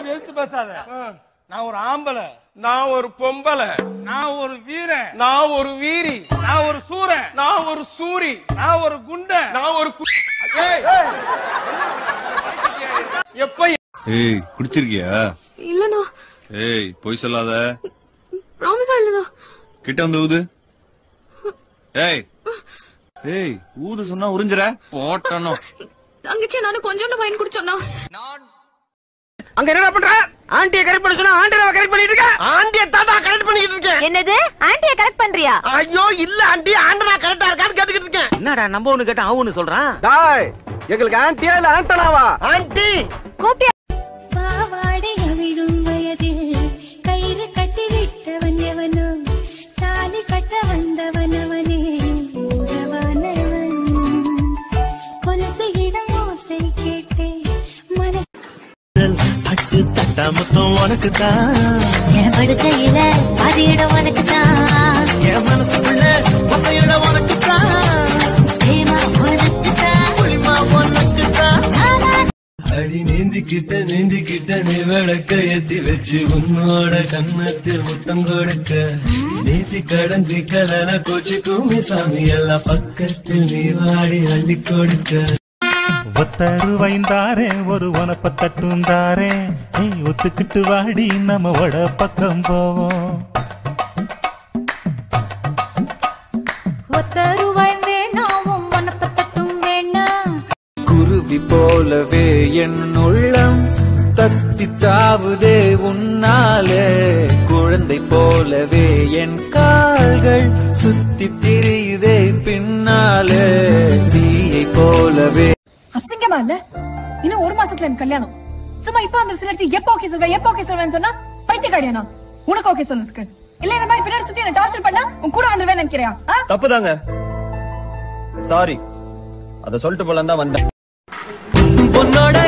அப்படி எடுத்து பேசாத நான் ஒரு ஆம்பளை நான் ஒரு பொம்பளை நான் ஒரு வீரன் நான் ஒரு வீரி நான் ஒரு சூரன் நான் ஒரு சூரி நான் ஒரு குண்டன் நான் ஒரு கு- ஏய். எப்ப ஏய் குடிச்சிருக்கியா இல்லண்ணா ஏய் பொய் சொல்லாத ப்ராமிஸா இல்லண்ணா கிட்ட வந்து ஊது ஏய் ஏய் ஊது சொன்னா உறிஞ்சிர போட்டணும் தங்கச்சி நானும் கொஞ்சோண்டு வாங்கி குடிச்சோண்ணா அங்க என்ன பண்ற ஆண்டிய கரெக்ட் பண்ண சொன்னா ஆண்டிய கரெக்ட் பண்ணிட்டு இருக்க ஆண்டிய தாத்தா கரெக்ட் பண்ணிட்டு இருக்கேன் என்னது ஆன்ட்டிய கரெக்ட் பண்றியா ஐயோ இல்ல ஆண்டி ஆண்டனா கரெக்டா இருக்கான்னு கேட்டுக்கிட்டு இருக்கேன் என்னடா நம்ம ஒண்ணு கேட்டா அவனு சொல்றான் டாய் எங்களுக்கு ஆண்டியா இல்ல ஆண்டனாவா ஆண்டி கூப்பிட்டியா பாவாடை அவிழும் வயதில் கயிறு கட்டி விட்டவன் எவனோ தாலி கட்ட வந்தவன் அவனே உறவானவன் கொலசு இடம் ஓசை கேட்டே மன பட்டு தட்டா மொத்தம் உனக்கு தான் என் படுக்கையில பாதி இடம் உனக்கு தான் என் மனசுக்குள்ள மொத்த இடம் உனக்கு தான் பிரேமா உனக்கு தான் புளிமா உனக்கு தான் அடி நீந்திக்கிட்ட நீந்திக்கிட்ட நீ விளக்க ஏத்தி வச்சு உன்னோட கண்ணத்தில் முத்தம் கொடுக்க நீதி கடஞ்சி கலன கோச்சு கூமி சாமி எல்லாம் பக்கத்தில் நீ வாடி அள்ளி கொடுக்க ஒத்தரு வைந்தாரே ஒரு உனப்ப தட்டுந்தாரே நீ ஒத்துக்கிட்டு வாடி நம்ம வட பக்கம் போவோம் ஒத்த ரூபாய் வேணாம் மனப்ப தட்டும் வேணாம் குருவி போலவே என் உள்ளம் தத்தி தாவுதே உன்னாலே குழந்தை போலவே என் கால்கள் சுத்தி திரியுதே பின்னாலே தீயை போலவே அசிங்கமா இல்ல இன்னும் ஒரு மாசத்துல எனக்கு கல்யாணம் சும்மா இப்ப அந்த சிலர்ச்சி எப்ப ஓகே சொல்வேன் எப்ப ஓகே சொல்வேன்னு சொன்னா பைத்தியக்காரியானா உனக்கு ஓகே சொல்றதுக்கு இல்ல இந்த மாதிரி பின்னாடி சுத்தி என்ன டார்ச்சர் பண்ணா உன் கூட வந்துருவேன் நினைக்கிறியா ஆ? தப்புதாங்க சாரி அத சொல்லிட்டு போலாம் தான் வந்தேன் உன்னோட